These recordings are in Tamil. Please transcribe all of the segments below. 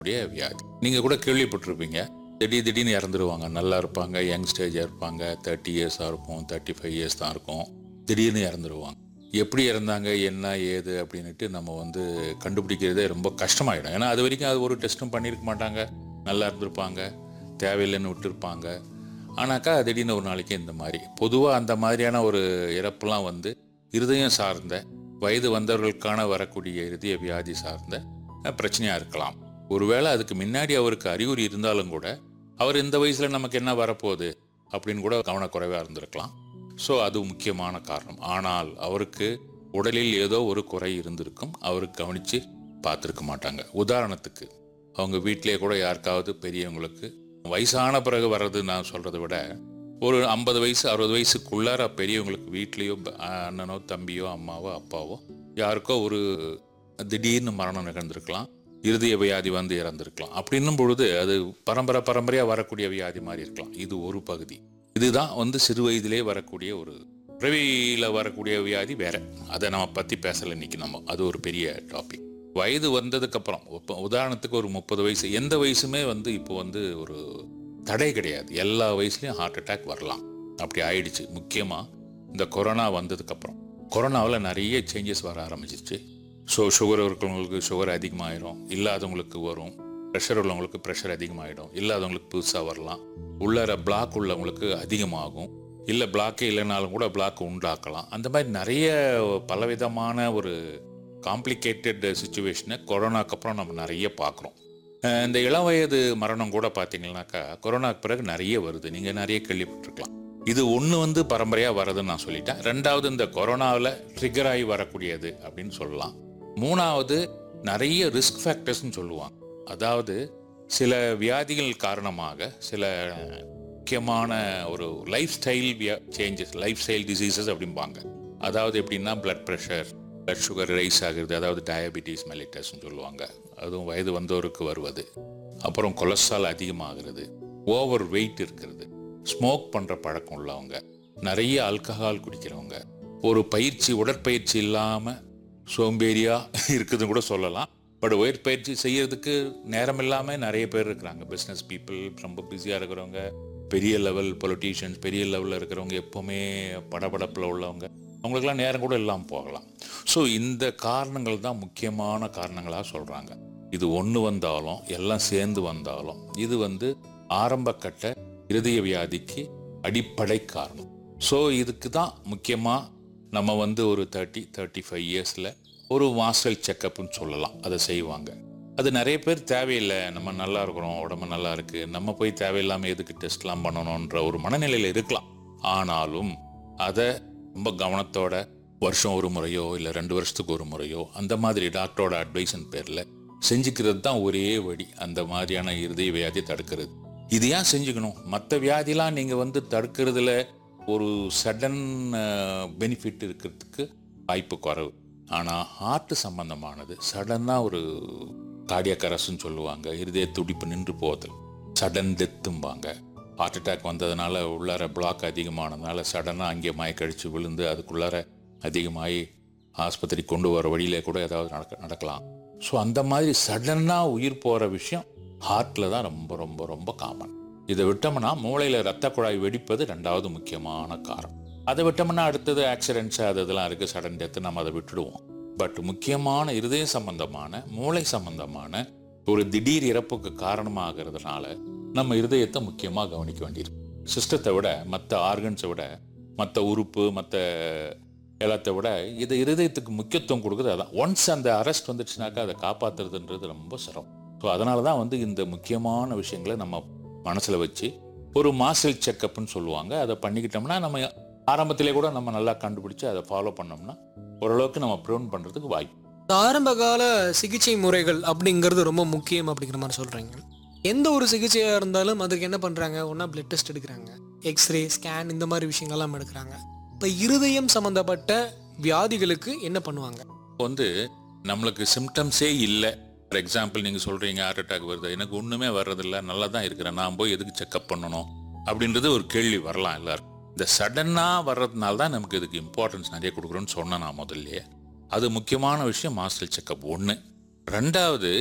வரக்கூடிய வியாதி நீங்கள் கூட கேள்விப்பட்டிருப்பீங்க திடீர் திடீர்னு இறந்துருவாங்க நல்லா இருப்பாங்க யங் ஸ்டேஜாக இருப்பாங்க தேர்ட்டி இயர்ஸாக இருக்கும் தேர்ட்டி ஃபைவ் இயர்ஸ் தான் இருக்கும் திடீர்னு இறந்துருவாங்க எப்படி இறந்தாங்க என்ன ஏது அப்படின்னுட்டு நம்ம வந்து கண்டுபிடிக்கிறதே ரொம்ப கஷ்டமாயிடும் ஏன்னா அது வரைக்கும் அது ஒரு டெஸ்ட்டும் பண்ணியிருக்க மாட்டாங்க நல்லா இருந்திருப்பாங்க தேவையில்லைன்னு விட்டுருப்பாங்க ஆனாக்கா திடீர்னு ஒரு நாளைக்கு இந்த மாதிரி பொதுவாக அந்த மாதிரியான ஒரு இறப்புலாம் வந்து இருதயம் சார்ந்த வயது வந்தவர்களுக்கான வரக்கூடிய இருதய வியாதி சார்ந்த அஹ், பிரச்சனையா இருக்கலாம் ஒருவேளை அதுக்கு முன்னாடி அவருக்கு அறிகுறி இருந்தாலும் கூட அவர் இந்த வயசுல நமக்கு என்ன வரப்போகுது அப்படின்னு கூட கவனக்குறைவாக இருந்திருக்கலாம் ஸோ அது முக்கியமான காரணம் ஆனால் அவருக்கு உடலில் ஏதோ ஒரு குறை இருந்திருக்கும் அவருக்கு கவனித்து பார்த்துருக்க மாட்டாங்க உதாரணத்துக்கு அவங்க வீட்டிலேயே கூட யாருக்காவது பெரியவங்களுக்கு வயசான பிறகு வர்றது நான் சொல்கிறத விட ஒரு ஐம்பது வயசு அறுபது வயசுக்குள்ளார பெரியவங்களுக்கு வீட்லேயோ ப- அண்ணனோ தம்பியோ அம்மாவோ அப்பாவோ யாருக்கோ ஒரு திடீர்னு மரணம் நிகழ்ந்திருக்கலாம் இருதய வியாதி வந்து இறந்திருக்கலாம் அப்படின்னும் பொழுது அது பரம்பரை பரம்பரையாக வரக்கூடிய வியாதி மாதிரி இருக்கலாம் இது ஒரு பகுதி இதுதான் வந்து சிறு வயதிலே வரக்கூடிய ஒரு பிறவியில் வரக்கூடிய வியாதி வேற அதை நம்ம பற்றி பேசலை இன்னைக்கு நம்ம அது ஒரு பெரிய டாபிக் வயது வந்ததுக்கப்புறம் இப்போ உதாரணத்துக்கு ஒரு முப்பது வயசு எந்த வயசுமே வந்து இப்போ வந்து ஒரு தடை கிடையாது எல்லா வயசுலையும் ஹார்ட் அட்டாக் வரலாம் அப்படி ஆயிடுச்சு முக்கியமாக இந்த கொரோனா வந்ததுக்கப்புறம் கொரோனாவில் நிறைய சேஞ்சஸ் வர ஆரம்பிச்சிருச்சு ஸோ சுகர் இருக்கிறவங்களுக்கு சுகர் அதிகமாயிரும் இல்லாதவங்களுக்கு வரும் ப்ரெஷர் உள்ளவங்களுக்கு ப்ரெஷர் அதிகமாகிடும் இல்லாதவங்களுக்கு புதுசாக வரலாம் உள்ளார பிளாக் உள்ளவங்களுக்கு அதிகமாகும் இல்லை பிளாக்கே இல்லைனாலும் கூட பிளாக் உண்டாக்கலாம் அந்த மாதிரி நிறைய பலவிதமான ஒரு காம்ப்ளிகேட்டட் சுச்சுவேஷனை கொரோனாக்கு அப்புறம் நம்ம நிறைய பார்க்குறோம் அஹ் இந்த இளம் வயது மரணம் கூட பார்த்தீங்கன்னாக்கா கொரோனாக்கு பிறகு நிறைய வருது நீங்கள் நிறைய கேள்விப்பட்டிருக்கலாம் இது ஒன்று வந்து பரம்பரையாக வரதுன்னு நான் சொல்லிட்டேன் ரெண்டாவது இந்த கொரோனாவில் ட்ரிகர் ஆகி வரக்கூடியது அப்படின்னு சொல்லலாம் மூணாவது நிறைய ரிஸ்க் ஃபேக்டர்ஸ்னு சொல்லுவாங்க அதாவது சில வியாதிகள் காரணமாக சில முக்கியமான ஒரு lifestyle changes lifestyle diseases அப்படிம்பாங்க அதாவது எப்படின்னா blood pressure blood sugar rise ஆகுறது அதாவது டயபிட்டிஸ் மெலிட்டஸ்னு சொல்லுவாங்க அதுவும் வயது வந்தோருக்கு வருவது அப்புறம் கொலஸ்ட்ரால் அதிகமாகிறது ஓவர் வெயிட் இருக்கிறது ஸ்மோக் பண்ணுற பழக்கம் உள்ளவங்க நிறைய ஆல்கஹால் குடிக்கிறவங்க ஒரு பயிற்சி உடற்பயிற்சி இல்லாமல் சோம்பேறியாக இருக்குதுன்னு கூட சொல்லலாம் பட் உயற்பயிற்சி செய்யறதுக்கு நேரம் இல்லாமல் நிறைய பேர் இருக்கிறாங்க பிஸ்னஸ் பீப்புள் ரொம்ப பிஸியாக இருக்கிறவங்க பெரிய லெவல் பொலிட்டீஷியன்ஸ் பெரிய லெவலில் இருக்கிறவங்க எப்போவுமே படபடப்பில் உள்ளவங்க அவங்களுக்கெல்லாம் நேரம் கூட இல்லாமல் போகலாம் ஸோ இந்த காரணங்கள் தான் முக்கியமான காரணங்களாக சொல்கிறாங்க இது ஒன்று வந்தாலும் எல்லாம் சேர்ந்து வந்தாலும் இது வந்து ஆரம்ப கட்ட இருதய வியாதிக்கு அடிப்படை காரணம் ஸோ இதுக்கு தான் முக்கியமாக நம்ம வந்து ஒரு தேர்ட்டி தேர்ட்டி ஃபைவ் இயர்ஸில் ஒரு மாஸ்டல் செக்கப்னு சொல்லலாம் அதை செய்வாங்க அது நிறைய பேர் தேவையில்லை நம்ம நல்லா இருக்கிறோம் உடம்பு நல்லா இருக்கு நம்ம போய் தேவையில்லாமல் எதுக்கு டெஸ்ட்லாம் பண்ணணுன்ற ஒரு மனநிலையில் இருக்கலாம் ஆனாலும் அதை ரொம்ப கவனத்தோட வருஷம் ஒரு முறையோ இல்லை ரெண்டு வருஷத்துக்கு ஒரு முறையோ அந்த மாதிரி டாக்டரோட அட்வைஸின் பேரில் செஞ்சுக்கிறது தான் ஒரே வழி அந்த மாதிரியான இருதய வியாதியை தடுக்கிறது இது ஏன் செஞ்சுக்கணும் மற்ற வியாதிலாம் நீங்கள் வந்து தடுக்கிறதுல ஒரு சடன் பெனிஃபிட் இருக்கிறதுக்கு வாய்ப்பு குறைவு ஆனால் ஹார்ட் சம்பந்தமானது சடனாக ஒரு கார்டியாக் அரசுன்னு சொல்லுவாங்க இருதய துடிப்பு நின்று போதல் சடன் டெத்தும்பாங்க ஹார்ட் அட்டாக் வந்ததுனால உள்ளார பிளாக் அதிகமானதுனால சடனாக அங்கே மயக்கடிச்சு விழுந்து அதுக்குள்ளார அதிகமாகி ஆஸ்பத்திரி கொண்டு வர வழியில கூட ஏதாவது நடக்க நடக்கலாம் ஸோ அந்த மாதிரி சடனாக உயிர் போகிற விஷயம் ஹார்ட்டில் தான் ரொம்ப ரொம்ப ரொம்ப காமன் இதை விட்டோம்னா மூளையில் ரத்த குழாய் வெடிப்பது ரெண்டாவது முக்கியமான காரணம் அதை விட்டோம்னா அடுத்தது ஆக்சிடென்ட்ஸ் அது இதெல்லாம் இருக்குது சடன் டெத்து நம்ம அதை விட்டுடுவோம் பட் முக்கியமான இருதய சம்பந்தமான மூளை சம்பந்தமான ஒரு திடீர் இறப்புக்கு காரணமாகிறதுனால நம்ம இருதயத்தை முக்கியமாக கவனிக்க வேண்டியிருக்கு சிஸ்டத்தை விட மற்ற ஆர்கன்ஸை விட மற்ற உறுப்பு மற்ற எல்லாத்தை விட இது இருதயத்துக்கு முக்கியத்துவம் கொடுக்குறது அதான் ஒன்ஸ் அந்த அரெஸ்ட் வந்துடுச்சுனாக்கா அதை காப்பாற்றுறதுன்றது ரொம்ப சிரமம் ஸோ அதனால தான் வந்து இந்த முக்கியமான விஷயங்களை நம்ம மனசில் வச்சு ஒரு மாசல் செக்கப்னு சொல்லுவாங்க அதை பண்ணிக்கிட்டோம்னா நம்ம ஆரம்பத்திலே கூட நம்ம நல்லா கண்டுபிடிச்சு அதை ஃபாலோ பண்ணோம்னா ஓரளவுக்கு நம்ம ப்ரிவென்ட் பண்ணுறதுக்கு வாய்ப்பு இந்த ஆரம்ப கால சிகிச்சை முறைகள் அப்படிங்கிறது ரொம்ப முக்கியம் அப்படிங்கிற மாதிரி சொல்கிறீங்க எந்த ஒரு சிகிச்சையாக இருந்தாலும் அதுக்கு என்ன பண்ணுறாங்க ஒன்றா பிளட் டெஸ்ட் எடுக்கிறாங்க எக்ஸ்ரே ஸ்கேன் இந்த மாதிரி விஷயங்கள்லாம் எடுக்கிறாங்க இப்போ இருதயம் சம்மந்தப்பட்ட வியாதிகளுக்கு என்ன பண்ணுவாங்க இப்போ வந்து நம்மளுக்கு சிம்டம்ஸே இல்லை ஃபார் எக்ஸாம்பிள் நீங்கள் சொல்கிறீங்க ஹார்ட் அட்டாக் வருது எனக்கு ஒன்றுமே வர்றதில்ல நல்லா தான் இருக்கிறேன் நான் போய் எதுக்கு செக்கப் பண்ணணும் அப்படின்றது ஒரு கேள்வி வரலாம் எல்லாருக்கும் இந்த சடனாக வர்றதுனால தான் நமக்கு இதுக்கு இம்பார்ட்டன்ஸ் நிறைய கொடுக்குறோன்னு சொன்னேன் நான் முதல்லயே அது முக்கியமான விஷயம் மாஸ்டல் செக்கப் ஒன்று ரெண்டாவது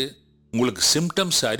உங்களுக்கு சிம்டம்ஸ்